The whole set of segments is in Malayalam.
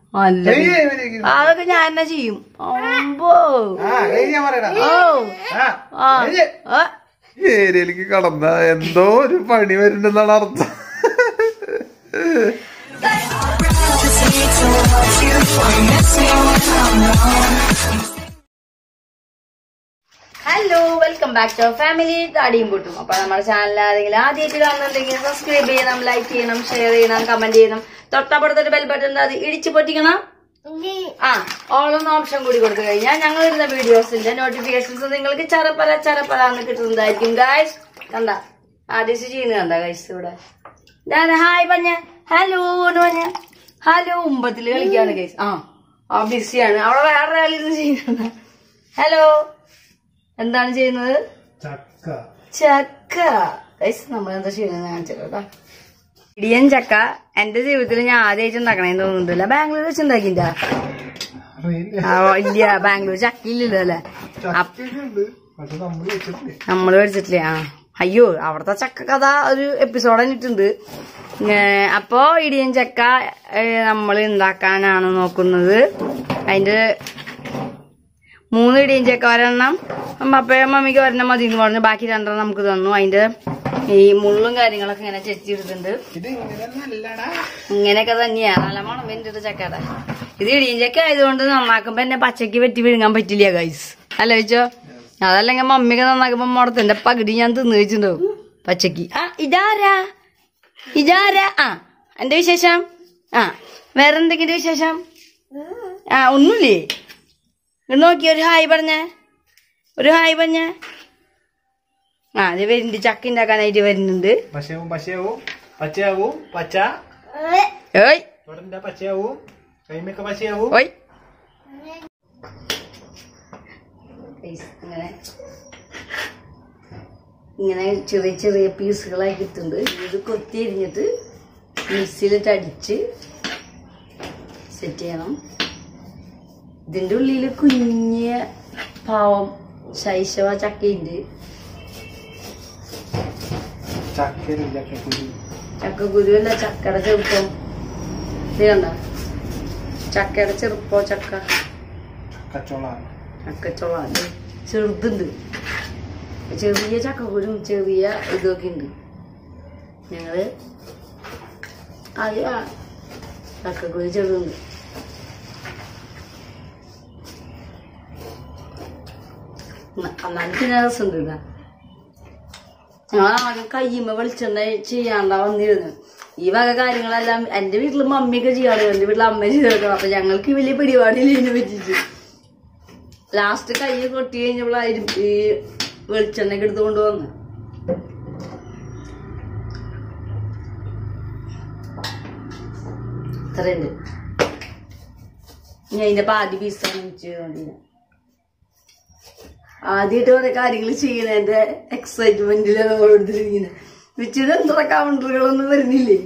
അല്ല ഏയ്, ഏയ്, ഏയ്, ഏയ്. അതൊക്കെ ഞാൻ തന്നെ ചെയ്യും അമ്പോ ആ ഏയ് ഞാൻ പറയടാ ഓ ആ ആ ഏയ്. ആ. ഏരിയയിലേക്ക് കടന്ന എന്തോ ഒരു പണി വരുന്നുണ്ടെന്നാണ് അർത്ഥം hello welcome back to family താടിയും പൊട്ടും അപ്പൊ നമ്മുടെ ചാനൽ ആരെങ്കിലും ആദ്യമായിട്ട് കാണുന്നുണ്ടെങ്കിൽ സബ്സ്ക്രൈബ് ചെയ്യണം ലൈക്ക് ചെയ്യണം ഷെയർ ചെയ്യണം കമന്റ് ചെയ്യണം തൊട്ടപ്പുറത്തൊരു ബെൽ ബട്ടൺ ഉണ്ട് അത് ഇടിച്ചു പൊട്ടിക്കണം ആ ഓളൊന്ന് ഓപ്ഷൻ കൂടി കൊടുത്തു കഴിഞ്ഞാൽ ഞങ്ങൾ വരുന്ന വീഡിയോസിന്റെ നോട്ടിഫിക്കേഷൻസ് നിങ്ങൾക്ക് ചറപ്പല ചറപ്പല എന്ന് കിട്ടുന്നതായിരിക്കും ഗായ്സ് കണ്ട ആദ്യം ചെയ്യുന്നത് കണ്ട ഗൈസ് ഇവിടെ ഞാൻ ഹായ് പഞ്ഞ ഹലോ എന്ന് പറഞ്ഞ ഹലോ ഉമ്പത്തില് കളിക്കാണ് ഗൈസ് ആ ആ ബിസിയാണ് അവിടെ വേറെ ആളിരുന്ന് ചെയ്യുന്നത് ഹലോ എന്താണ് ചെയ്യുന്നത് ചക്ക ചക്ക ഗൈസ് നമ്മൾ എന്താ ചെയ്യുന്നത് കാണിച്ചു കേട്ടോ ഇടിയൻ ചക്ക എന്റെ ജീവിതത്തിൽ ഞാൻ ആദ്യമായിട്ട് ഉണ്ടാക്കണേന്ന് തോന്നുന്നില്ല ബാംഗ്ലൂർ വെച്ച് ഉണ്ടാക്കിണ്ട അറിയില്ല ഇല്ല ബാംഗ്ലൂർ ചക്ക ഇല്ലല്ലോ അല്ലേ അപ്പ- ചക്കയൊക്കെ ഉണ്ട് പക്ഷെ നമ്മൾ വെച്ചിട്ടില്ലേ നമ്മള് മേടിച്ചിട്ടില്ലേ ആ അയ്യോ അവിടുത്തെ ചക്ക കഥ ഒരു എപ്പിസോഡ് തന്നിട്ടുണ്ട് അപ്പോ ഇടിയൻ ചക്ക നമ്മൾ ഉണ്ടാക്കാനാണ് നോക്കുന്നത് അതിന്റെ മൂന്ന് ഇടിയൻ ചക്ക ഒരെണ്ണം അപ്പയും മമ്മിക്ക് ഒരെണ്ണം മതി എന്ന് പറഞ്ഞു ബാക്കി രണ്ടെണ്ണം നമുക്ക് തന്നു അതിന്റെ ഈ മുള്ളും കാര്യങ്ങളൊക്കെ ഇങ്ങനെ ചെത്തിയെടുത്തിട്ടുണ്ട് ഇത് ഇങ്ങനെ നല്ലടാ ഇങ്ങനെയൊക്കെ തന്നെയാ നല്ല മണം വെന്തിട്ട് ചക്കയുടെ ഇത് ഇടിയൻ ചക്ക ആയതുകൊണ്ട് നന്നാക്കുമ്പോ എന്നെ പച്ചക്ക് വെട്ടി വിഴുങ്ങാൻ പറ്റില്ല ഗൈസ് അല്ല വെച്ചോ അതല്ലെങ്കിൽ മമ്മിക്ക് നന്നാക്കുമ്പോ മുടത്തിന്റെ പകുതി ഞാൻ തിന്നു വെച്ചിട്ടുണ്ടാവും പച്ചക്ക് ആ ഇതാരാ ഇതാരാ ആ എന്റെ വിശേഷം ആ വേറെ എന്തെങ്കിലും വിശേഷം ആ ഒന്നുമില്ലേ ഇത് നോക്കി ഒരു ഹായ് പറഞ്ഞേ ഒരു ഹായ് പറഞ്ഞേ ആ അത് വരുന്നുണ്ട് ചക്ക ഉണ്ടാക്കാനായിട്ട് വരുന്നുണ്ട് പശയാവും പശയാവും പച്ചയാവും പച്ച ഏയ് ഇവിടെ എന്താ പച്ചയാവും കൈമയൊക്കെ പച്ചയാവും ഓയ് ഇങ്ങനെ ഇങ്ങനെ ചെറിയ ചെറിയ പീസുകളാക്കിയിട്ടുണ്ട് ഇത് കൊത്തി എരിഞ്ഞിട്ട് മിക്സിയിലിട്ട് അടിച്ച് സെറ്റ് ചെയ്യണം ഇതിൻ്റെ ഉള്ളിൽ കുഞ്ഞ് പാവം ശൈശവ ചക്കയുണ്ട് ചക്കയിലും ചക്കക്കുരു ചക്കക്കുരുവല്ല ചക്കയുടെ ചെറുപ്പം ഇത് കണ്ട ചക്കയുടെ ചെറുപ്പോ ചക്ക കച്ചോള ചക്കച്ചോള അത് ചെറുതുണ്ട് ചെറിയ ചക്കക്കുരും ചെറിയ ഇതൊക്കെ ഉണ്ട് ഞങ്ങള് അത് ആ ചക്കക്കുരു ചെറുതുണ്ട് എന്നാലും പിന്നെ രസമുണ്ട് കേട്ടോ ഞങ്ങൾ ആകെ കയ്യുമ്പോ വെളിച്ചെണ്ണ ചെയ്യാണ്ടാ വന്നിരുന്നു ഈ വക കാര്യങ്ങളെല്ലാം എന്റെ വീട്ടില് മമ്മിയൊക്കെ ചെയ്യാറ് എന്റെ വീട്ടിൽ അമ്മ ചെയ്തെടുക്കണം അപ്പൊ ഞങ്ങൾക്ക് വലിയ പരിപാടിയില്ല ഇതിനെ പറ്റിച്ച് ലാസ്റ്റ് കൈ കൊട്ടി കഴിഞ്ഞപ്പോഴായിരുന്നു ഈ വെളിച്ചെണ്ണയൊക്കെ എടുത്ത് കൊണ്ടുവന്ന് ഇത്രയുണ്ട് ഞാൻ അതിന്റെ പാതി പീസാണ് വെച്ചുകൊണ്ടിരുന്നത് ആദ്യമായിട്ട് കുറെ കാര്യങ്ങൾ ചെയ്യുന്നതിന്റെ എക്സൈറ്റ്മെന്റിലാണ് ഓരോരുത്തരിങ്ങനെ വെച്ചിട്ട് എത്ര കൗണ്ടറുകളൊന്നും വരുന്നില്ലേ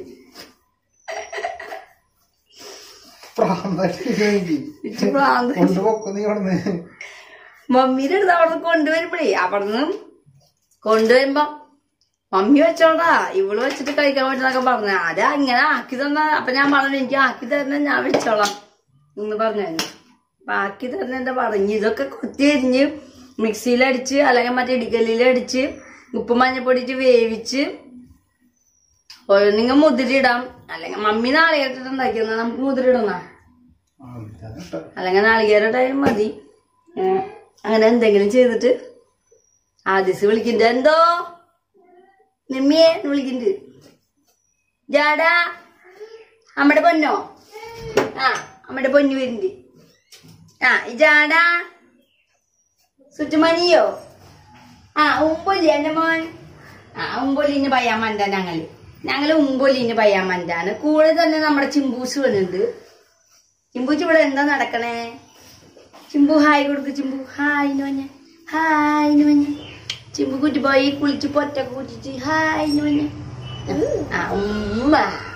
പ്രാന്തായിട്ട് എനിക്ക് വെച്ച് ഭ്രാന്ത് കൊണ്ടുപോക്കോ നീ അവിടെ മമ്മീന്റെ അടുത്ത് അവിടെ കൊണ്ടുവരുമ്പോഴേ അവിടെ നിന്ന് കൊണ്ടുവരുമ്പോ മമ്മി വെച്ചോണ്ടാ ഇവള് വെച്ചിട്ട് കഴിക്കാൻ പറ്റുന്നൊക്കെ പറഞ്ഞു അത് അങ്ങനെ ആക്കി തന്ന അപ്പൊ ഞാൻ പറഞ്ഞു എനിക്ക് ആക്കി തരണ ഞാൻ വെച്ചോളാം എന്ന് പറഞ്ഞു അപ്പൊ ആക്കി തരണ എന്താ പറഞ്ഞു ഇതൊക്കെ കൊത്തി അരിഞ്ഞ് മിക്സിയിലടിച്ച് അല്ലെങ്കിൽ മറ്റേ ഇടിക്കല്ലിലടിച്ച് ഉപ്പ് മഞ്ഞപ്പൊടിയിട്ട് വേവിച്ച് ഓരോന്നിങ്ങ മുതിരിടാം അല്ലെങ്കിൽ മമ്മി നാളെ ഇട്ടിട്ട് ഉണ്ടാക്കിയെന്നാ നമുക്ക് മുതിരിടണ അല്ലെങ്കിൽ നാളികേരട്ടായാലും മതി ഏ, അങ്ങനെ എന്തെങ്കിലും ചെയ്തിട്ട് ആദിസ് വിളിക്കണ്ട എന്തോ നിമ്മിയെ എന്ന് വിളിക്കണ്ട് ജാടാ അമ്മയുടെ പൊന്നോ ആ അമ്മയുടെ പൊന്നു വരുന്നുണ്ട് ആ ഈ ജാടാ സുറ്റുമണിയോ ആ ഉമ്പൊല്ലി എന്റെ മോൻ ആ ഉമ്പൊല്ലിന് പയ്യാമണ്ട ഞങ്ങള് ഞങ്ങള് ഉമ്പൊല്ലിന് പയ്യാമണ്ടാണ് കൂടെ തന്നെ നമ്മുടെ ചിമ്പൂസ് വന്നിട്ടുണ്ട് ചിമ്പൂച്ച് ഇവിടെ എന്താ നടക്കണേ ചിമ്പു ഹായ് കൊടുക്ക് ചിമ്പു ഹായ് നോഞ്ഞ ഹായ് നോഞ്ഞ ചിമ്പു കുറ്റി പോയി കുളിച്ച് പൊറ്റൊക്കെ കുറ്റിച്ച് ഹായ് നോഞ്ഞ ആ ഉമ്മ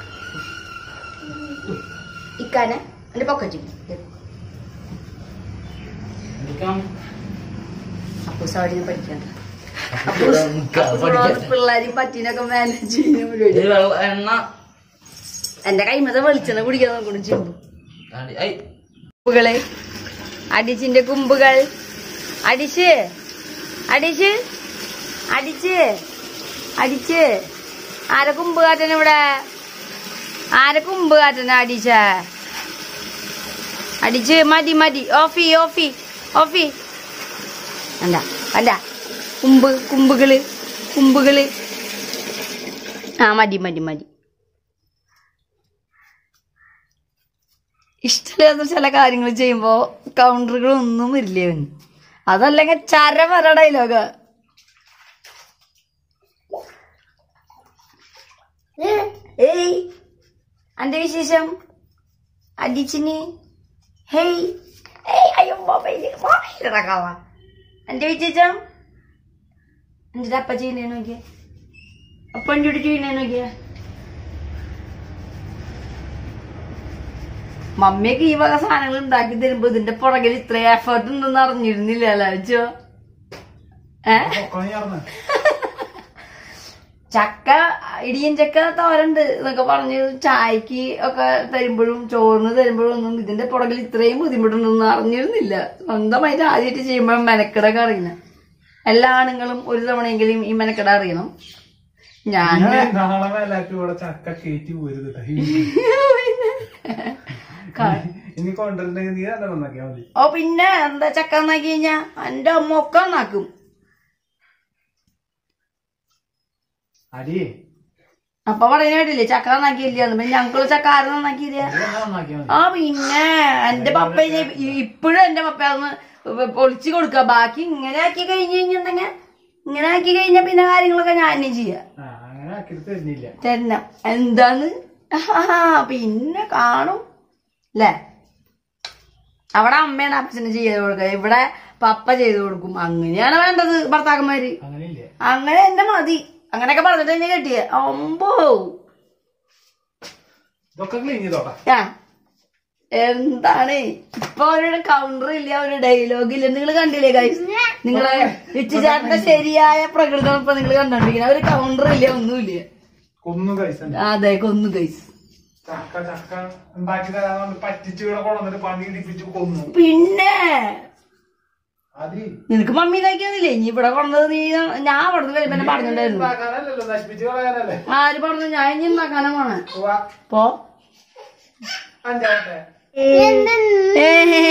ഇക്കാന എന്റെ പൊക്കറ്റി അപ്പൂസ് അവിടെ നിന്ന് പഠിക്കണ്ട അപ്പൂസ് അപ്പൂസ് പിള്ളേര് പറ്റിനൊക്കെ മാനേജ് ചെയ്യുന്ന പരിപാടി എണ്ണ എന്റെ കൈമത്തെ വെളിച്ചെണ്ണ കുടിക്കാൻ നോക്കണം ചിമ്പു കുമ്പുകള് അടിച്ചിന്റെ കുമ്പുകൾ അടിച്ച് അടിച്ച് അടിച്ച് അടിച്ച് ആരെ കുമ്പ് കാട്ടന ഇവിടെ ആരെ കുമ്പ് കാട്ടന അടിച്ച അടിച്ച് മതി മതി ഓഫി ഓഫി ഓഫി അല്ല അല്ല കുമ്പ് കുമ്പുകള് കുമ്പുകള് ആ മതി മതി മതി ഇഷ്ടമില്ലാത്ത ചില കാര്യങ്ങൾ ചെയ്യുമ്പോ കൗണ്ടറുകളൊന്നും വരില്ല അവന് അതല്ലെങ്കിൽ ചര പറ ഡയലോഗ് ഏയ് അന്റെ വിശേഷം അടിച്ചിന് ഹേയ് ഏയ് അയ്യോ മൊബൈല് മൊബൈൽ ഇറക്കാവാ അന്റെ വിശേഷം എന്റെ അപ്പ ചെയ്യുന്നേ നോക്കിയ അപ്പൻ്റെ കൂടെ ചെയ്യുന്നേ നോക്കിയ മമ്മിയൊക്കെ ഈ വക സാധനങ്ങൾ ഉണ്ടാക്കി തരുമ്പോ ഇതിന്റെ പുറകിൽ ഇത്ര എഫേർട്ട് ഉണ്ടെന്ന് അറിഞ്ഞിരുന്നില്ല അല്ലോ ഏ പൊക്കോണി ചേർന്ന് ചക്ക ഇടിയൻ ചക്ക തോരണ്ട് എന്നൊക്കെ പറഞ്ഞ് ചായക്ക് ഒക്കെ തരുമ്പോഴും ചോറിന് തരുമ്പോഴും ഒന്നും ഇതിന്റെ പുറകിൽ ഇത്രയും ബുദ്ധിമുട്ടുണ്ടെന്ന് അറിഞ്ഞിരുന്നില്ല സ്വന്തമായിട്ട് ആദ്യമായിട്ട് ചെയ്യുമ്പോൾ മെനക്കെടൊക്കെ അറിയണം എല്ലാ ആണുങ്ങളും ഒരു തവണയെങ്കിലും ഈ മെനക്കെട അറിയണം ഞാൻ ഇനി നാളെ മേലാക്കി ഇവിടെ ചക്ക കയറ്റി പോരുത് ഇനി കൊണ്ടുവരണ്ടെങ്കിൽ നീ തന്നെ നന്നാക്കിയാ മതി ഓ പിന്നെ എന്താ ചക്ക നന്നാക്കി കഴിഞ്ഞാ എന്റെ അമ്മ ഒക്കെ നന്നാക്കും അടി അപ്പൊ പറയുന്ന കേട്ടില്ലേ ചക്ക നന്നാക്കിയില്ല പിന്നെ ഞങ്ങള് ചക്ക ആരും നന്നാക്കിയില്ല നീ തന്നെ നന്നാക്കിയാ മതി ആ പിന്നെ എന്റെ പപ്പ ഇപ്പോഴും എന്റെ പപ്പ അന്ന് പൊളിച്ചു കൊടുക്ക ബാക്കി ഇങ്ങനെ ആക്കി കഴിഞ്ഞു കഴിഞ്ഞിട്ടുണ്ടെങ്കിൽ ഇങ്ങനെ ആക്കി കഴിഞ്ഞാ പിന്നെ കാര്യങ്ങളൊക്കെ ഞാൻ തന്നെ ചെയ്യാം ആ അങ്ങനെ ആക്കിയിട്ട് തരുന്നില്ല തരണം എന്താന്ന് ആഹാ, പിന്നെ കാണും അല്ലേ അവിടെ അമ്മയാണ് അപ്പച്ചന് ചെയ്ത് കൊടുക്കുക ഇവിടെ പപ്പ ചെയ്ത് കൊടുക്കും അങ്ങനെയാണ് വേണ്ടത് ഭർത്താക്കന്മാര് അങ്ങനെയില്ലേ അങ്ങനെ എന്നെ മതി അങ്ങനെയൊക്കെ പറഞ്ഞിട്ട് തന്നെ കെട്ടിയ അമ്പോ ഇതൊക്കെ ക്ലീൻ ചെയ്തോട്ടാ ആ എന്താണ് ഇപ്പൊ ഒരു കൗണ്ടർ ഇല്ല ഒരു ഡയലോഗ് ഇല്ല നിങ്ങൾ കണ്ടില്ലേ ഗൈസ് നിങ്ങളെ വിച്ചുചാട്ടിന്റെ ശരിയായ പ്രകൃതം ഇപ്പൊ നിങ്ങൾ കണ്ടോണ്ടിരിക്കുന്നത് ഒരു കൗണ്ടർ ഇല്ല ഒന്നുമില്ല കൊന്നു കഴിച്ചണ്ട അതെ കൊന്നു ഗൈസ് ചക്ക ചക്ക ഉണ്ടാക്കി തരാൻ പറ്റിച്ച് ഇവിടെ കൊണ്ടുവന്നിട്ട് പണി ഇടിപ്പിച്ച് കൊന്നു പിന്നെ അതി നിനക്ക് മമ്മി ഇതാക്കിയതില്ലേ ഇനി ഇവിടെ കൊണ്ടത് നീ ഞാൻ അവിടെ നിന്ന് വരുമ്പോ പറഞ്ഞിട്ടുണ്ടായിരുന്നു ഉണ്ടാക്കാനല്ലല്ലോ നശിപ്പിച്ച് കളയാനല്ലേ ആര് പറഞ്ഞു ഞാൻ ഇനി ഉണ്ടാക്കാനാ പോണേ ഉവ്വ. പോ അഞ്ചാമത്തെ ഏ.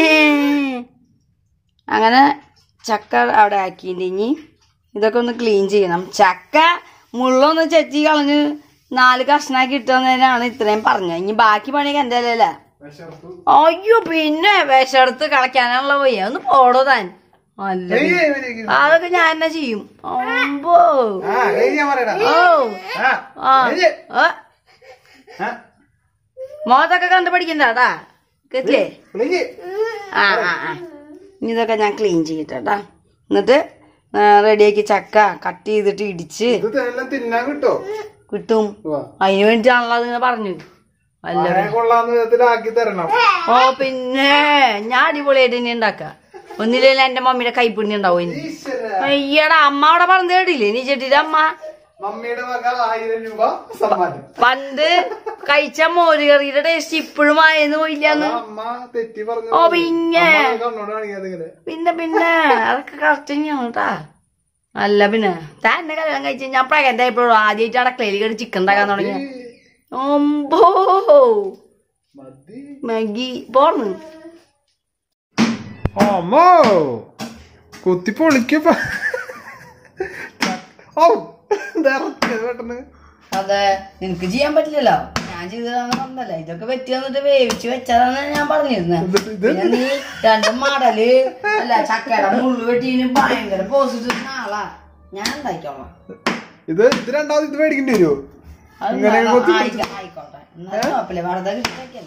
അങ്ങനെ ചക്ക അവിടെ ആക്കിയിട്ട് ഇനി ഇതൊക്കെ ഒന്ന് ക്ലീൻ ചെയ്യണം ചക്ക മുള്ളൊന്ന് ചെത്തി കളഞ്ഞ് നാല് കഷ്ണാക്കി ഇട്ടുതന്നതിനാണ് ഇത്രയും പറഞ്ഞത് ഇനി ബാക്കി പണിയൊക്കെ എന്റെ അല്ലല്ലേ വിശർത്തു അയ്യോ പിന്നെ വിഷടുത്ത് കളയ്ക്കാനുള്ള പോയി ഒന്ന് പോടോ താൻ അല്ല അതൊക്കെ ഞാൻ തന്നെ ചെയ്യും അമ്പോ ആ കഴിഞ്ഞ് ഞാൻ പറയടാ ഓ ആ ആ കഴിഞ്ഞ്. ആ. ആ മോത്തൊക്കെ കണ്ടു പഠിക്കണ്ടാ കേട്ടില്ലേ വിളിക്ക്. ആ ആ ആ ഇനി ഇതൊക്കെ ഞാൻ ക്ലീൻ ചെയ്തിട്ടാ എന്നിട്ട് റെഡിയാക്കി ചക്ക കട്ട് ചെയ്തിട്ട് ഇടിച്ച് ഇത് എല്ലാം തിന്നാൻ കിട്ടോ കിട്ടും ഉവ്വ. അതിന് വേണ്ടിയാണല്ലോ അതിങ്ങനെ പറഞ്ഞു അല്ല ആരെ കൊള്ളാന്ന് വിധത്തിലാക്കി തരണം ഓ പിന്നെ ഞാൻ അടിപൊളിയായിട്ട് ഇനി ഉണ്ടാക്ക ഒന്നില്ലെങ്കിൽ എന്റെ മമ്മിയുടെ കൈപ്പുണ്യം ഉണ്ടാവും ഇനി ഈശ്വര അയ്യടാ അമ്മ അവിടെ പറഞ്ഞു കേട്ടില്ലേ നീ ചെട്ടിയുടെ അമ്മ മമ്മിയുടെ വക ആയിരം രൂപ സമ്മാനം പണ്ട് കഴിച്ച മോരുകറിയുടെ ടേസ്റ്റ് ഇപ്പോഴും ആയെന്ന് പോയില്ലാന്ന് അമ്മ തെറ്റി പറഞ്ഞു ഓ പിന്നെ കണ്ണോട് കാണിക്കാതെ ഇങ്ങനെ പിന്നെ പിന്നെ അതൊക്കെ കറക്റ്റ് തന്നെയാണ് കേട്ടാ അല്ല പിന്നെ താൻ എന്നെ കല്യാണം കഴിച്ച് ഞാൻ പ്രഗ്നന്റ് ആയപ്പോഴും ആദ്യമായിട്ട് അടക്കളയിൽ കയറി ചിക്കൻ ഉണ്ടാക്കാൻ തുടങ്ങി ഒമ്പോ മതി മാഗി പോർന്ന് അമ്മോ കുത്തി പൊളിക്കപ്പ ഓ ഇറക്കിയത് പെട്ടെന്ന് അതെ നിനക്ക് ചെയ്യാൻ പറ്റില്ലല്ലോ ഞാൻ ചെയ്തതാന്ന് പറഞ്ഞല്ലേ ഇതൊക്കെ വെറ്റി വന്നിട്ട് വേവിച്ച് വെച്ചതാന്ന് ഞാൻ പറഞ്ഞിരുന്നത് പിന്നെ നീ രണ്ടും മടല് അല്ല ചക്കയുടെ മുള്ളു വെട്ടീന് ഭയങ്കര പോസിറ്റീവ് ആളാ ഞാൻ ഉണ്ടാക്കിക്കോളാം ഇത് ഇത് രണ്ടാമത് ഇത് മേടിക്കേണ്ടി വരുമോ അത് ഇങ്ങനെ വേണം. കൊത്തി ആയിക്കോ- ആയിക്കോട്ടെ എന്നാലും കുഴപ്പമില്ല വെറുതെ കിട്ടിയല്ലേ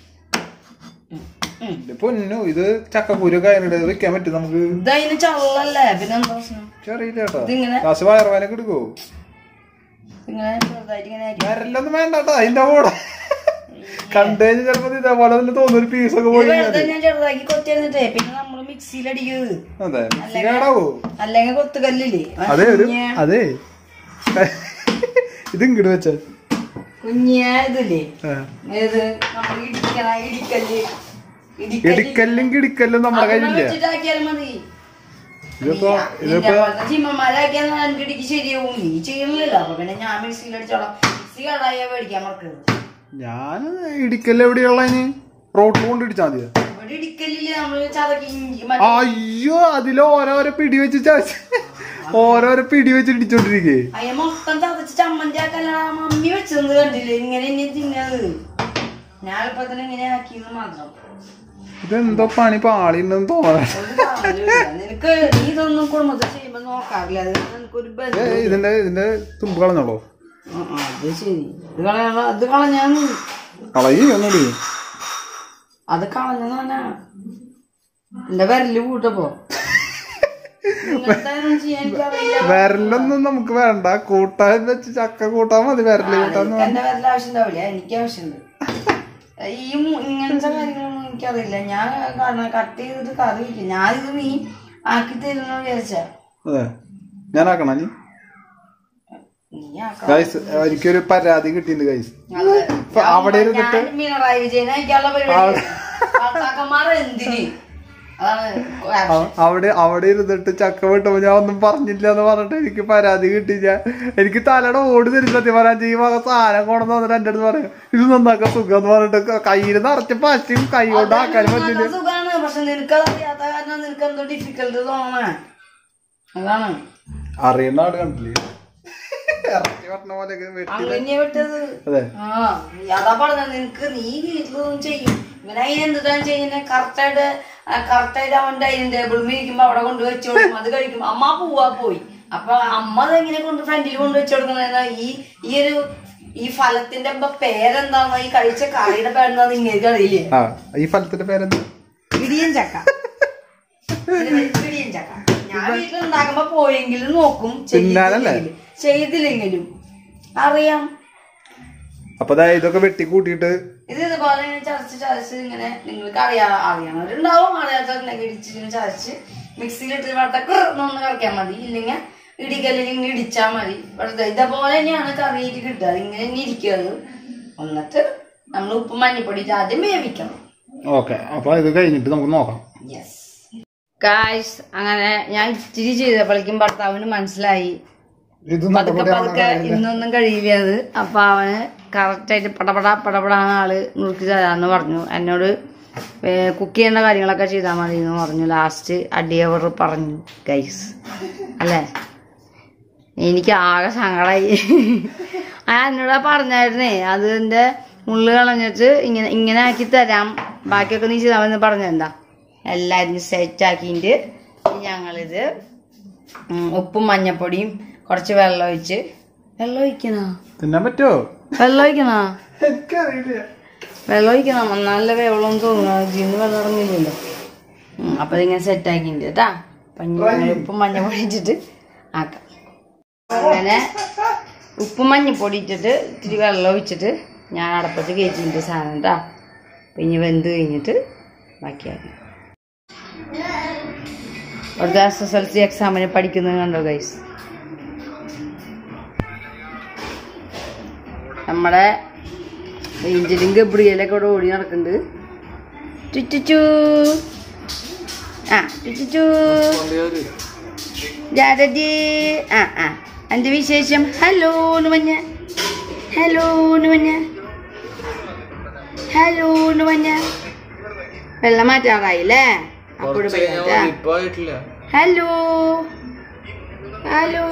എന്റെ പൊന്നു ഇത് ചക്കക്കൂരൊക്കെ അതിനിടെ വെക്കാൻ പറ്റും നമുക്ക് ഇതതിന് ചള്ളല്ലേ പിന്നെ എന്താ പ്രശ്നം ചെറിയില്ല കേട്ടോ ഇതിങ്ങനെ ഗ്ലാസ് വയറുവേനൊക്കെ എടുക്കോ ഇങ്ങനെ ചെറുതായിട്ട് ഇങ്ങനെ ആയിരിക്കും. വരല്ലൊന്നും വേണ്ട കേട്ടോ അതിന്റെ കൂടെ കണ്ടു കഴിഞ്ഞാൽ ചിലപ്പോ ഇത് ഇതേപോലെ തന്നെ തോന്നുന്ന ഒരു പീസൊക്കെ ഇത് പോയി വെറുതെ ഞാൻ ചെറുതാക്കി കൊത്തിരുന്നിട്ടേ പിന്നെ നമ്മള് മിക്സിയിൽ അടിക്കുന്നത് അതെ മിക്സി കേടാവോ അല്ലെങ്കിൽ കൊത്തുകല്ലില്ലേ അതെ ഒരു മഞ്ഞ. അതെ ഇത് ഇങ്ങോട്ട് വെച്ച കുഞ്ഞിയ ഇതില്ലേ ഏ. ഏത് നമ്മൾ ഇടിക്കണ ഇടിക്കല്ല് ഇടിക്കല്ലും കിടിക്കല്ലും നമ്മുടെ കയ്യിലില്ല വെച്ചിട്ടാക്കിയാലും മതി ഇതിപ്പോ നിന്റെ ഇതിപ്പോ പോലത്തെ ചിമ്മന്മാരാക്കിയാൽ എനിക്ക് ഇടിക്ക് ശരിയാവും നീ ചെയ്യണില്ലല്ലോ അപ്പൊ പിന്നെ ഞാൻ മിക്സിയിൽ അടിച്ചോളാം മിക്സി കടായ മേടിക്കാൻ മറക്കരുത് ഞാൻ ഇടിക്കല്ല് എവിടെയുള്ളതിന് റോട്ടിൽ കൊണ്ട് ഇടിച്ചാൽ മതിയോ ഇവിടെ ഇടിക്കല്ലില് നമ്മള് ചതക്കി ഇഞ്ചി മറ്റേ അയ്യോ അതില് ഓരോരോ പിടി വെച്ച് ചാച്ച ഓരോരോ പിടി വെച്ച് ഇടിച്ചോണ്ടിരിക്കേ അയ്യ മൊത്തം ചതച്ച് ചമ്മന്തി ആക്കല്ല മമ്മി വെച്ചത് കണ്ടില്ലേ ഇങ്ങനെ ഇനി തിന്നത് ഞാൻ എളുപ്പത്തിന് ഇങ്ങനെ ആക്കിയെന്ന് മാത്രം ഇതെന്തോ പണി പാളിണ്ടെന്ന് തോന്നണ ഒരു കാര്യവുമില്ല. നിനക്ക് നീ ഇതൊന്നും കുടുംബത്തിൽ ചെയ്യുമ്പോ നോക്കാറില്ല അത് നിനക്കൊരു ഏ, ബന്ധം ഇതിന്റെ ഇതിന്റെ തുമ്പ് കളഞ്ഞോളൂ ആ, ആ, അത് ശരി ഇത് കളയാ അത് കളഞ്ഞാ കളയി ഒന്നുകൂടി അത് കളഞ്ഞാ എന്റെ വിരല് കൂട്ടപ്പോ നിങ്ങൾക്കാരും ചെയ്യാൻ എനിക്കറിയില്ല. വിരലൊന്നും നമുക്ക് വേണ്ട കൂട്ടാൻ വെച്ച് ചക്ക കൂട്ടാൻ മതി വിരല് കൂട്ടാൻ എനിക്ക് എന്റെ വിരൽ ആവശ്യം ഉണ്ടാവില്ല എനിക്ക് ആവശ്യമുണ്ട് ഈ മു- ഇങ്ങനത്തെ കാര്യങ്ങളൊന്നും എനിക്കറിയില്ല ഞാൻ കാരണം കട്ട് ചെയ്തിട്ട് കറി വയ്ക്കും ഞാനിത് നീ ആക്കി തരുന്ന വിചാരിച്ച അതെ ഞാൻ ആക്കണ നീ നീ ആക്കണം ഗൈസ് എനിക്കൊരു പരാതി കിട്ടിയിട്ടുണ്ട് ഗൈസ് ഇപ്പൊ അവിടെ ഇരുന്നിട്ട് ഞാൻ പിണറായി വിജയൻ അയക്കാനുള്ള പരിപാടി ഭർത്താക്കന്മാർ എന്തിന് അതാണ് അ- അവിടെ അവിടെ ഇരുന്നിട്ട് ചക്ക വിട്ടപ്പോ ഞാൻ ഒന്നും പറഞ്ഞില്ല എന്ന് പറഞ്ഞിട്ട് എനിക്ക് പരാതി കിട്ടിയില്ല എനിക്ക് തലയുടെ ഓടി തരും സത്യം പറയാൻ ഈ വക സാധനം കൊണ്ടെന്ന് വന്നിട്ട് എന്റെ അടുത്ത് പറയും ഇത് നന്നാക്കാൻ സുഖം എന്ന് പറഞ്ഞിട്ട് കയ്യിൽ നിറച്ച് പശയും കൈ കൊണ്ട് ആക്കാനും പറ്റില്ല നല്ല സുഖാണ് പക്ഷെ നിനക്ക് അറിയാത്ത കാരണം നിനക്ക് എന്തോ ഡിഫിക്കൽട്ട് തോന്നണേ അതാണ് അറിയുന്ന ആള് കണ്ടില്ലേ ഇറച്ചി പറഞ്ഞ പോലെ വെട്ടി അങ്ങനെ വിട്ടത് അതെ ആ നീ അതാ പറഞ്ഞ നിനക്ക് നീ വീട്ടിലൊന്നും ചെയ്യും ഇവനെ അതിന് എന്തിട്ടാണ് ചെയ്യുന്നത് കറക്റ്റായിട്ട് കറക്റ്റായിട്ട് അവൻ ഡൈനിങ് ടേബിളിൽ ഇരിക്കുമ്പോ അവിടെ കൊണ്ട് വെച്ച് കൊടുക്കും അത് കഴിക്കും അമ്മ പോവാ പോയി അപ്പൊ അമ്മ അതെങ്ങനെ കൊണ്ട് ഫ്രണ്ടിൽ കൊണ്ട് വെച്ച് കൊടുക്കുന്ന ഈ ഈ ഒരു ഈ ഫലത്തിന്റെ ഇപ്പൊ പേരെന്താന്ന് ഈ കഴിച്ച കായുടെ പേരെന്താന്ന് ഇങ്ങനെ അറിയില്ലേ ആ ഈ ഫലത്തിന്റെ പേരെന്താ പിടിയൻ ചക്ക ഇതിന് പിടിയൻ ചക്ക ഞാൻ വീട്ടിലുണ്ടാക്കുമ്പോ പോയെങ്കിലും നോക്കും തിന്നാനല്ലേ? ചെയ്തില്ലെങ്കിലും ചെയ്തില്ലെങ്കിലും അറിയാം അപ്പൊ ദാ ഇതൊക്കെ വെട്ടി കൂട്ടിയിട്ട് ഇത് ഇതുപോലെ ഇങ്ങനെ ചതച്ച് ചതച്ച് ഇങ്ങനെ നിങ്ങൾക്ക് അറിയാ അറിയാവുന്നവരുണ്ടാവും അറിയാത്തവരുണ്ടെങ്കിൽ ഇടിച്ചിങ്ങനെ ചതച്ച് മിക്സിയിലിട്ട് വട്ടക്ക് ഒന്ന് കറക്കാൻ മതി ഇല്ലെങ്കിൽ ഇടിക്കല്ലിൽ ഇങ്ങനെ ഇടിച്ചാൽ മതി വെറുതെ ഇതേപോലെ തന്നെയാണ് കറിയിട്ട് കിട്ടുക അതിങ്ങനെ തന്നെ ഇരിക്കുക അത് എന്നിട്ട് നമ്മൾ ഉപ്പ് മഞ്ഞപ്പൊടി ഇട്ട് ആദ്യം വേവിക്കണം ഓക്കെ അപ്പൊ ഇത് കഴിഞ്ഞിട്ട് നമുക്ക് നോക്കാം യെസ് ഗായ്സ് അങ്ങനെ ഞാൻ ഇച്ചിരി ചെയ്തപ്പോഴേക്കും ഭർത്താവിന് മനസ്സിലായി ഇത് പതുക്കെ പതുക്കെ ഇന്നൊന്നും കഴിയില്ല അത് അപ്പൊ അവന് കറക്റ്റായിട്ട് പടപട പടപടാന്ന് ആള് നുറുക്കി തരാന്ന് പറഞ്ഞു എന്നോട് കുക്ക് ചെയ്യേണ്ട കാര്യങ്ങളൊക്കെ ചെയ്താൽ മതി എന്ന് പറഞ്ഞു ലാസ്റ്റ് അടിയവർ പറഞ്ഞു ഗൈസ് അല്ലേ എനിക്ക് ആകെ സങ്കടമായി ആ എന്നോട് പറഞ്ഞായിരുന്നേ അതിന്റെ ഉള്ളു കളഞ്ഞിട്ട് ഇങ്ങനെ ഇങ്ങനെ ആക്കി തരാം ബാക്കിയൊക്കെ നീ ചെയ്താൽ മതി പറഞ്ഞെന്താ എല്ലാരും സെറ്റ് ആക്കിയിട്ട് ഞങ്ങളിത് ഉം, ഉപ്പും മഞ്ഞപ്പൊടിയും കുറച്ച് വെള്ളം ഒഴിച്ച് വെള്ളം ഒഴിക്കണോ തിന്നാൻ പറ്റുമോ വെള്ളം ഒഴിക്കണോ എനിക്കറിയില്ല വെള്ളം ഒഴിക്കണം നല്ല വെള്ളം തോന്നുന്നു ഇതിന്ന് വെള്ളം ഇറങ്ങില്ലല്ലോ ഉം, അപ്പൊ ഇതിങ്ങനെ സെറ്റ് ആക്കിണ്ട് കേട്ടാ അപ്പൊ ഇനി ഞങ്ങൾ ഉപ്പും മഞ്ഞപ്പൊടി ഇട്ടിട്ട് ആക്കാം അങ്ങനെ ഉപ്പും മഞ്ഞപ്പൊടി ഇട്ടിട്ട് ഇത്തിരി വെള്ളം ഒഴിച്ചിട്ട് ഞാൻ അടപ്പത്ത് കയറ്റിയിട്ട് സാധനം കേട്ടാ അപ്പൊ ഇനി വെന്ത് കഴിഞ്ഞിട്ട് ബാക്കിയാക്കി ഒരു എസ് എസ് എൽ സി എക്സാമിന് പഠിക്കുന്നത് കണ്ടോ ഗൈസ് നമ്മുടെ ഏഞ്ചലും ഗബ്രിയലൊക്കെ ഇവിടെ ഓടി നടക്കുന്നുണ്ട് ചുച്ചു ആ ചുച്ചു ജാഡി ആ ആ എൻ്റെ വിശേഷം ഹലോ മഞ്ഞ ഹലോ മഞ്ഞ ഹലോ മഞ്ഞ വെള്ളം മാറ്റാറായില്ലേ അപ്പോഴും ഹലോ ഹലോ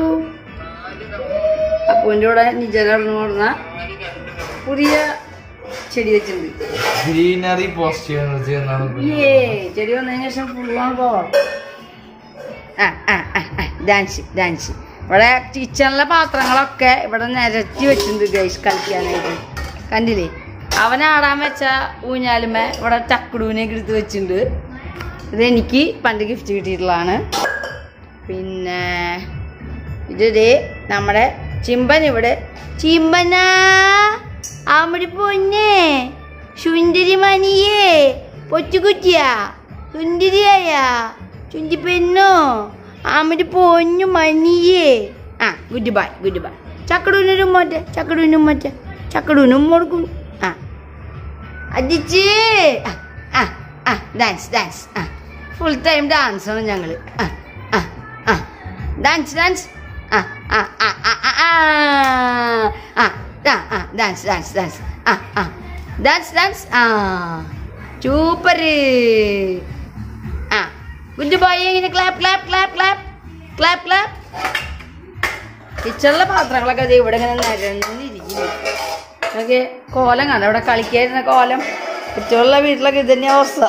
അപ്പൂൻ്റെ കൂടെ നിജലർന്ന് പറഞ്ഞ പുതിയ ചെടി വെച്ചിട്ടുണ്ട് ഗ്രീനറി പോസ്റ്റ് ചെയ്യുന്നത് ഏ ചെടി വന്നതിന് ശേഷം ഫുള്ളാണ് പോവാം ആ ആ ആ ആ ഡാൻസ് ഡാൻസ് ഇവിടെ കിച്ചണിലെ പാത്രങ്ങളൊക്കെ ഇവിടെ നിരത്തി വെച്ചിട്ടുണ്ട് ഗൈസ് കളിക്കാനായിട്ട് കണ്ടില്ലേ അവൻ ആടാൻ വെച്ച ഊഞ്ഞാലുമേ ഇവിടെ ചക്കുടൂനെയൊക്കെ എടുത്ത് വെച്ചിട്ടുണ്ട് ഇത് എനിക്ക് പണ്ട് ഗിഫ്റ്റ് കിട്ടിയിട്ടുള്ളതാണ് പിന്നെ ഇത് ദേ നമ്മുടെ ചിമ്പൻ ഇവിടെ ചിമ്പന ആമടി പൊന്നെ സുന്ദരി മണിയേ പൊച്ചുകുറ്റിയാ സുന്ദരിയായാ ചുണ്ടി പെണ്ണോ ആമടി പൊന്നു മണിയേ ആ ഗുഡ് ബൈ ഗുഡ് ബൈ ചക്കടൂനും മറ്റേ ചക്കടൂനും മറ്റേ ചക്കടൂനും കൊടുക്കും ആ അജിച്ചി ആ ആ ഡാൻസ് ഡാൻസ് ആ ഫുൾ ടൈം ഡാൻസ് ആണ് ഞങ്ങള് ആ ആ ആ ഡാൻസ് ഡാൻസ് ആ ആ ആ ആ ആ ആ ആ ആ ആ ഡാൻസ് ഡാൻസ് ഡാൻസ് ആ ആ ഡാൻസ് ഡാൻസ് ആ സൂപ്പറ് ആ ഗുഡ് ബോയ് ഇങ്ങനെ clap clap clap clap clap clap കിച്ചണിലെ പാത്രങ്ങളൊക്കെ ദേ ഇവിടെ ഇങ്ങനെ നിരന്നിരിക്കുന്നു അതൊക്കെ കോലം കാണാം ഇവിടെ കളിക്കായിരുന്ന കോലം കുട്ടികളുടെ വീട്ടിലൊക്കെ ഇത് തന്നെ അവസ്ഥ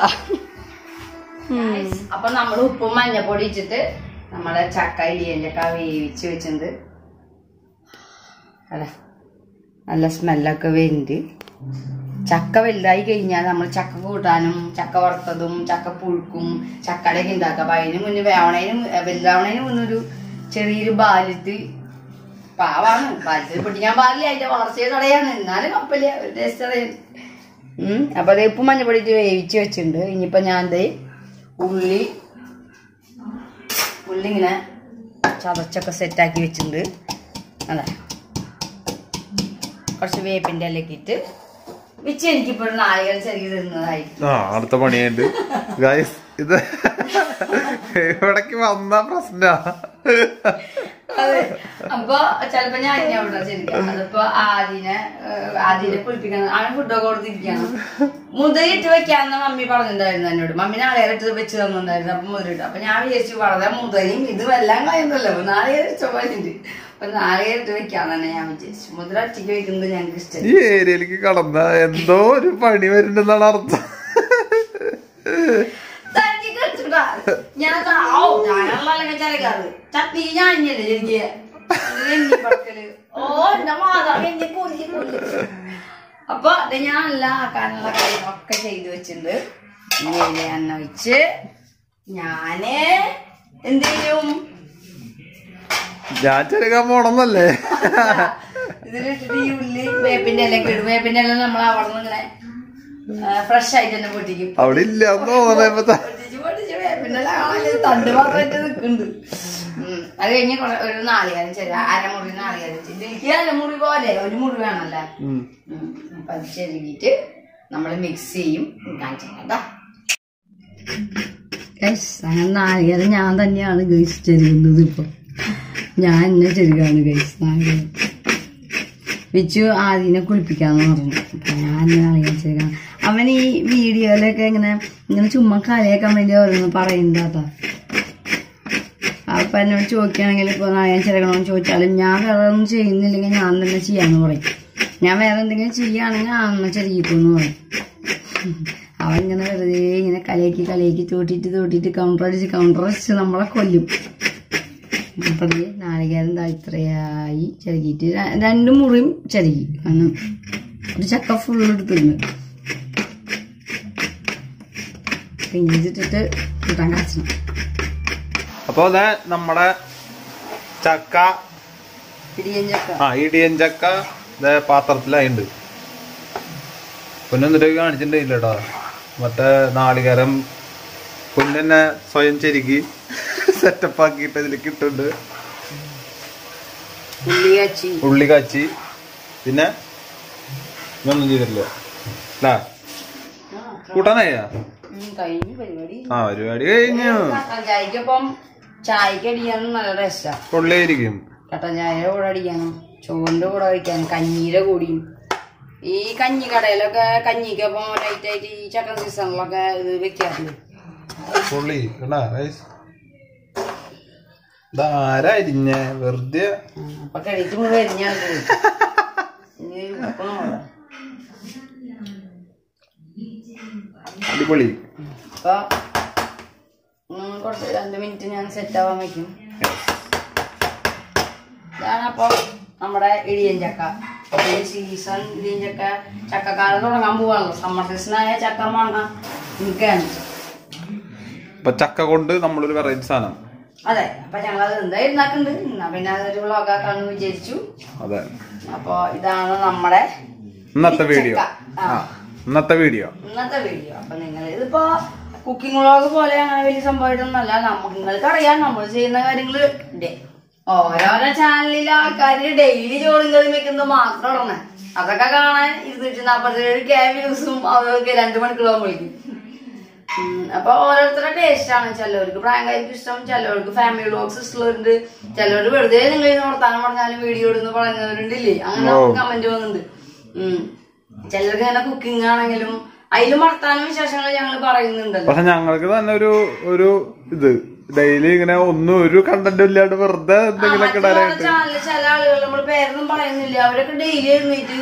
അപ്പൊ നമ്മൾ ഉപ്പും മഞ്ഞപ്പൊടി ഇട്ടിട്ട് നമ്മുടെ ചക്ക ഇലിയൻ ചക്ക വേവിച്ച് വെച്ചിട്ടുണ്ട് അല്ല നല്ല സ്മെല്ലൊക്കെ വരുന്നുണ്ട് ചക്ക വലുതായി കഴിഞ്ഞാൽ നമ്മൾ ചക്ക കൂട്ടാനും ചക്ക വറുത്തതും ചക്ക പുഴുക്കും ചക്കടയൊക്കെ ഉണ്ടാക്കുക അപ്പൊ അതിന് മുന്നേ വേവണേനും വലുതാവണേന് മുന്നൊരു ചെറിയൊരു ബാലിട്ട് പാവാണ് ബാലത്തിൽ പൊട്ടിക്കാൻ പാടില്ല അതിന്റെ വളർച്ചയെ തടയാണ് എന്നാലും കുഴപ്പമില്ല ഒരു ടേസ്റ്റ് തടയാണ് ഉം അപ്പൊ അത് ഉപ്പും മഞ്ഞപ്പൊടി ഇട്ട് വേവിച്ച് വെച്ചിട്ടുണ്ട് ഇനിയിപ്പോ ഞാൻ ദേ ഉള്ളി ഉള്ളി ഇങ്ങനെ ചതച്ചൊക്കെ സെറ്റാക്കി വെച്ചിട്ടുണ്ട് അതെ കുറച്ച് വേപ്പിന്റെ ഇലയൊക്കെ ഇട്ട് വെച്ച് എനിക്കിപ്പോൾ നാളികൾ ചെറിയ തരുന്നതായിരിക്കും ആ അടുത്ത പണിയുണ്ട് ഗൈസ് ഇത് ഇവിടേക്ക് വന്ന പ്രശ്ന അതെ അപ്പൊ ചെലപ്പോ ഞാൻ ഇനി അവിടെ ശരിക്കും അതിപ്പോ ആദിനെ ഏഹ്, ആദിനെ കുളിപ്പിക്കണം അവൻ ഫുഡൊക്കെ കൊടുത്തിരിക്കണം മുതലിട്ട് വെക്കാന്ന് മമ്മി പറഞ്ഞിട്ടുണ്ടായിരുന്നു എന്നോട് മമ്മി നാളെ ഇട്ട് വെച്ച് തന്നിട്ടുണ്ടായിരുന്നു അപ്പൊ മുതലിട്ട് അപ്പൊ ഞാൻ വിചാരിച്ചു വളരെ മുതലും ഇതും എല്ലാം കഴിയുന്നല്ലോ നാളെ ചോദിച്ചിട്ടുണ്ട് അപ്പൊ നാളെ ഇട്ട് വെക്കാന്നാണ് ഞാൻ വിചാരിച്ചു മുതൽ ഒറ്റയ്ക്ക് വെക്കുന്നത് ഞങ്ങൾക്ക് ഇഷ്ടം ഈ ഏരിയയിലേക്ക് കടന്ന എന്തോ ഒരു പണി വരുന്നുണ്ടെന്നാണ് അർത്ഥം തനിക്ക് കളിച്ചുടാ. ഞാൻ ദാ, ഔ, ഞാനുള്ള അല്ലെങ്കിൽ ചിലക്കാറ്. ചട്ടി ഞാൻ ഇങ്ങനെ ശരിക്ക്. ഇത് എണ്ണി പറക്കല്. ഓ, എന്റെ മാതാവ് എന്നെ കൊല്ലി, കൊല്ലി. അപ്പൊ ദേ ഞാൻ എല്ലാം ആക്കാനുള്ള കാര്യങ്ങളൊക്കെ ചെയ്തു വെച്ചിട്ടുണ്ട് ഇനി ഇതില് എണ്ണ ഒഴിച്ച് ഞാന് എന്ത് ചെയ്യും ഞാൻ ചെറുക്കാൻ പോണെന്നല്ലേ ഇതിലിട്ടിട്ട് ഈ ഉള്ളി വേപ്പിന്റെ ഇലയൊക്കെ ഇടും വേപ്പിന്റെ ഇല നമ്മൾ അവിടെ നിന്ന് ഇങ്ങനെ ഫ്രഷ് ആയിട്ട് തന്നെ പൊട്ടിക്കും അവിടെ ഇല്ല എന്ന് തോന്നണേ ഇപ്പൊ ത- പൊട്ടിച്ച് പൊട്ടിച്ച് വേപ്പിന്റെ ഇല കാണാൻ തണ്ട് മാത്രമായിട്ട് നിൽക്കുന്നുണ്ട് ഉം. അത് കഴിഞ്ഞ് കുറെ- ഒരു നാളികേരം ചെറിയ അരമുറി നാളികേരം ഇതിലേക്ക് അരമുറി പോലെ ഒരു മുറി വേണമല്ലേ ഉം. ഉം. അപ്പൊ അത് ചെറുകിയിട്ട് നമ്മൾ മിക്സ് ചെയ്യും കാണിച്ചാ അങ്ങനെ നാളികേരം ഞാൻ തന്നെയാണ് ഗൈസ് ചെരുകുന്നത് ഇപ്പൊ ഞാൻ എന്നെ ചെരുകാണ് ഗൈസ് നാളികേരം വിച്ചു ആദ്യനെ കുളിപ്പിക്കാന്ന് പറഞ്ഞു അപ്പൊ ഞാൻ നാളികേരം ചെരുകാണ് അവൻ ഈ വീഡിയോയിലൊക്കെ ഇങ്ങനെ ഇങ്ങനെ ചുമ്മാ കളിയാക്കാൻ വേണ്ടി ഓരോന്ന് പറയുന്നതാ അപ്പൊ എന്നോട് ചോദിക്കുകയാണെങ്കിൽ ഇപ്പൊ നാളെ ചെറുകണമെന്ന് ചോദിച്ചാലും ഞാൻ വേറെ ഒന്നും ചെയ്യുന്നില്ലെങ്കിൽ ഞാൻ തന്നെ ചെയ്യാന്ന് പറയും ഞാൻ വേറെ എന്തെങ്കിലും ചെയ്യുകയാണെങ്കിൽ അന്ന് ചെറിയിക്കുന്നു പറയും അവൻ ഇങ്ങനെ വെറുതെ ഇങ്ങനെ കലയാക്കി കലയാക്കി തോട്ടിട്ട് തോട്ടിട്ട് കൗണ്ടർ അടിച്ച് കൗണ്ടർ അടിച്ച് നമ്മളെ കൊല്ലും അപ്പൊ ദേ നാളികേരം ദാ ഇത്രയായി ചെറുകിയിട്ട് ര- രണ്ട് മുറിയും ചെറുകി കാരണം ഒരു ചക്ക ഫുൾ എടുത്തിട്ടുണ്ട് പിന്നെ ഇതിട്ടിട്ട് കൂട്ടാൻ കാച്ചണം അപ്പൊ അതെ നമ്മുടെ ചക്ക പിടിയൻ ചക്ക ആ ഇടിയൻ ചക്ക ഇതേ പാത്രത്തിലായിണ്ട് പൊന്നു എന്നിട്ട് കാണിച്ചിട്ടില്ല കേട്ടോ മറ്റേ നാളികേരം പൊന്നെ സ്വയം ചെരുക്കി സെറ്റപ്പ് ആക്കിയിട്ട് ഇതിലേക്ക് ഇട്ടുണ്ട് ഉള്ളി കാച്ചി ഉള്ളി കാച്ചി പിന്നെ ഇതൊന്നും ചെയ്തിട്ടില്ല അല്ലേ കൂട്ടാനായ ഉം, കഴിഞ്ഞു പരിപാടി ആ പരിപാടി കഴിഞ്ഞു കട്ടൻ ചായക്കൊപ്പം ചായക്ക് അടിക്കാനും നല്ല ടേസ്റ്റാ പൊള്ളിയായിരിക്കും കട്ടൻ ചായയുടെ കൂടെ അടിക്കാനും ചോറിന്റെ കൂടെ കഴിക്കാനും കഞ്ഞിയുടെ കൂടിയും ഈ കഞ്ഞി കടയിലൊക്കെ കഞ്ഞിക്കൊപ്പം ലൈറ്റ് ആയിട്ട് ഈ ചക്കൻ സീസണിലൊക്കെ ഇത് വെക്കാറുണ്ട് പൊള്ളി കണ്ടാ guys? ഇതാരായിരിഞ്ഞ വെറുതെ ആ, അപ്പൊ കഴിച്ച് മുഴുവൻ എരിഞ്ഞാണ് പോയി ഇനി ഉപ്പ് നോക്കാം. അടിപൊളി അപ്പൊ ഉം, കുറച്ച് രണ്ട് മിനിറ്റ് ഞാൻ സെറ്റ് ആവാൻ വെക്കും ഇതാണ് അപ്പൊ നമ്മുടെ ഇടിയൻ ചക്ക ഈ സീസൺ ഇടിയൻ ചക്ക ചക്കക്കാലം തുടങ്ങാൻ പോവാണല്ലോ സമ്മർ സീസണായ ചക്ക മാങ്ങ നിൽക്കാണ് ഇപ്പൊ ചക്ക കൊണ്ട് നമ്മളൊരു വെറൈറ്റി സാധനം അതെ അപ്പൊ ഞങ്ങളത് എന്താ ഉണ്ടാക്കുന്നുണ്ട് എന്നാ പിന്നെ അതൊരു വ്ളോഗാക്കാന്ന് വിചാരിച്ചു അതെ അപ്പൊ ഇതാണ് നമ്മുടെ ഇന്നത്തെ വീഡിയോ ചക്ക. ആ. ആ ഇന്നത്തെ വീഡിയോ ഇന്നത്തെ വീഡിയോ അപ്പൊ നിങ്ങൾ ഇതിപ്പോ കുക്കിംഗ് വ്ളോഗ് പോലെ അങ്ങനെ വലിയ സംഭവമായിട്ടൊന്നല്ല നമുക്ക് നിങ്ങൾക്ക് അറിയാം നമ്മൾ ചെയ്യുന്ന കാര്യങ്ങൾ ഓരോരോ ചാനലിലെ ആൾക്കാർ ഡെയിലി ചോറും കറി വെക്കുന്നത് മാത്രം ഇടണേ അതൊക്കെ കാണാൻ ഇരുന്നൂറ്റി നാപ്പത്തേഴ് കെ വ്യൂസും അതൊക്കെ രണ്ടു മണിക്കൂറോളം വിളിക്കും ഉം, അപ്പൊ ഓരോരുത്തരുടെ ടേസ്റ്റ് ആണ് ചിലവർക്ക് പ്രായക്കാർക്ക് ഇഷ്ടം ചിലവർക്ക് ഫാമിലി വ്ലോഗ്സ് ഇഷ്ടമുള്ളവരുണ്ട് ചിലവർ വെറുതെ നിങ്ങൾ ഇത് വർത്താനം പറഞ്ഞാലും വീഡിയോ ഇടുന്ന പറയുന്നവരുണ്ടില്ലേ അങ്ങനെ കമന്റ് വന്നിട്ടുണ്ട് ഉം. ചിലർക്ക് ഇങ്ങനെ കുക്കിംഗ് ആണെങ്കിലും അതിലും വർത്താനം വിശേഷങ്ങൾ ഞങ്ങൾ പറയുന്നുണ്ടല്ലോ പക്ഷെ ഞങ്ങൾക്ക് തന്നെ ഒരു ഒരു ഇത് ഡെയിലി ഇങ്ങനെ ഒന്നും ഒരു കണ്ടന്റും ഇല്ലാണ്ട് വെറുതെ എന്തെങ്കിലുമൊക്കെ ഇടാനായിട്ട് ചാനലിൽ ചില ആളുകൾ നമ്മൾ പേരൊന്നും പറയുന്നില്ല അവരൊക്കെ ഡെയിലി എഴുന്നേറ്റ്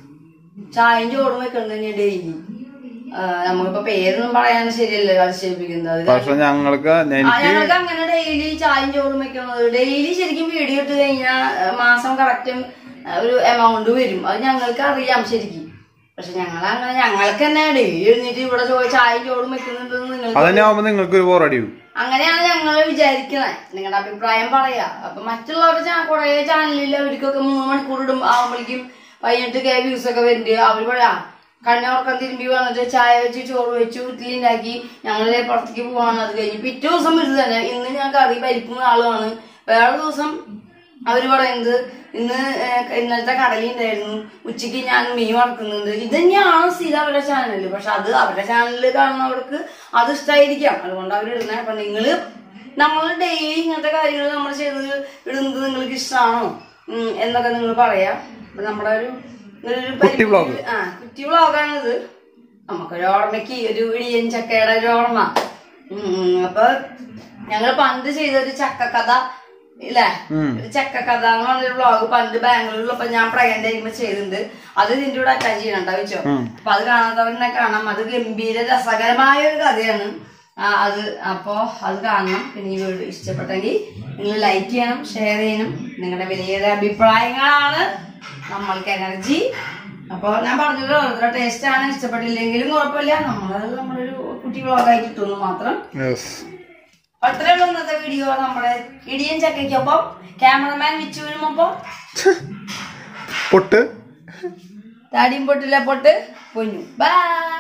ചായയും ചോറും വെക്കണം തന്നെ ഡെയിലി നമുക്കിപ്പോ പേരൊന്നും പറയാൻ ശരിയല്ല അതിശയിപ്പിക്കുന്നത് അത് പക്ഷെ ഞങ്ങൾക്ക് ആ, എനിക്ക് ഞങ്ങൾക്ക് അങ്ങനെ ഡെയിലി ചായയും ചോറും വെക്കുന്നത് ഡെയിലി ശരിക്കും വീഡിയോ ഇട്ട് കഴിഞ്ഞാൽ മാസം കറക്റ്റും ഒരു എമൗണ്ട് വരും അത് ഞങ്ങൾക്ക് അറിയാം ശരിക്കും പക്ഷെ ഞങ്ങൾ അങ്ങനെ ഞങ്ങൾക്ക് തന്നെ ഡെയിലി എഴുന്നേറ്റ് ഇവിടെ ചോ- ചായയും ചോറും വെക്കുന്നുണ്ടെന്ന് നിങ്ങൾ അതന്നെ ആവുമ്പോ നിങ്ങൾക്ക് ഒരു ബോറടിയും അങ്ങനെയാണ് ഞങ്ങൾ വിചാരിക്കുന്നത് നിങ്ങളുടെ അഭിപ്രായം പറയാ അപ്പൊ മറ്റുള്ളവരുടെ കുറെ ചാനലിൽ അവർക്കൊക്കെ മൂന്ന് മണിക്കൂർ ഇടും ആവുമ്പോഴേക്കും പതിനെട്ട് കെ വ്യൂസ് ഒക്കെ വരുന്നുണ്ട് അവർ പറയാ കണ്ണോർക്കം തിരുമ്പി വന്നിട്ട് ചായ വെച്ച് ചോറ് വെച്ചു ഇഡ്ഡലി ഉണ്ടാക്കി ഞങ്ങൾ പുറത്തേക്ക് പോവാണ് അത് കഴിഞ്ഞ് പിറ്റേ ദിവസം ഇത് തന്നെ ഇന്ന് ഞാൻ കറി പരിപ്പും ആളുമാണ് വേറെ ദിവസം അവര് പറയുന്നത് ഇന്ന് ഏഹ്, ഇന്നലത്തെ കടലി ഉണ്ടായിരുന്നു ഉച്ചയ്ക്ക് ഞാൻ മീൻ വറക്കുന്നുണ്ട് ഇത് തന്നെയാണ് സ്ഥിരം അവരുടെ ചാനല് പക്ഷെ അത് അവരുടെ ചാനലിൽ കാണുന്നവർക്ക് അത് ഇഷ്ടമായിരിക്കാം അതുകൊണ്ട് അവർ ഇടുന്നത് അപ്പൊ നിങ്ങള് നമ്മൾ ഡെയിലി ഇങ്ങനത്തെ കാര്യങ്ങൾ നമ്മൾ ചെയ്ത് ഇടുന്നത് നിങ്ങൾക്ക് ഇഷ്ടമാണോ ഉം, എന്നൊക്കെ നിങ്ങൾ പറയാ അപ്പൊ നമ്മുടെ ഒരു ഒരു കുട്ടി vlog. ആ കുട്ടി വ്ളോഗാണിത് നമുക്കൊരു ഓർമ്മയ്ക്ക് ഒരു ഇടിയൻ ചക്കയുടെ ഒരു ഓർമ്മ ഉം, അപ്പൊ ഞങ്ങൾ പണ്ട് ചെയ്തൊരു ചക്കക്കഥ ഇല്ലേ ഒരു ചക്കക്കഥ എന്ന് പറഞ്ഞൊരു വ്ളോഗ് പണ്ട് ബാംഗ്ലൂരിലപ്പോ ഞാൻ പ്രഗ്നന്റ് ആയിരിക്കുമ്പോ ചെയ്തിട്ടുണ്ട് അത് ഇതിന്റെ കൂടെ അറ്റാച്ച് ചെയ്യണ്ട വെച്ചോ അപ്പൊ അത് കാണാത്തവരെ കാണാം അത് ഗംഭീര രസകരമായ ഒരു കഥയാണ് ആ, അത് അപ്പോ അത് കാണണം പിന്നെ ഈ വീഡിയോ ഇഷ്ടപ്പെട്ടെങ്കിൽ നിങ്ങൾ ലൈക്ക് ചെയ്യണം ഷെയർ ചെയ്യണം നിങ്ങളുടെ വലിയ അഭിപ്രായങ്ങളാണ് നമ്മൾക്ക് എനർജി അപ്പൊ ഞാൻ പറഞ്ഞത് ഓരോരുത്തരുടെ ടേസ്റ്റ് ആണ് ഇഷ്ടപ്പെട്ടില്ലെങ്കിലും കുഴപ്പമില്ല നമ്മളത് നമ്മളൊരു കുട്ടി വ്ളോഗായി കിട്ടുന്നു മാത്രം അപ്പൊ അത്രേ ഉള്ളൂ ഇന്നത്തെ വീഡിയോ നമ്മുടെ ഇടിയൻ ചക്കയ്ക്കൊപ്പം ക്യാമറമാൻ വിച്ചുവിനുമൊപ്പം പൊട്ട് താടിയും പൊട്ടില്ല പൊട്ട് പൊന്നു ബൈ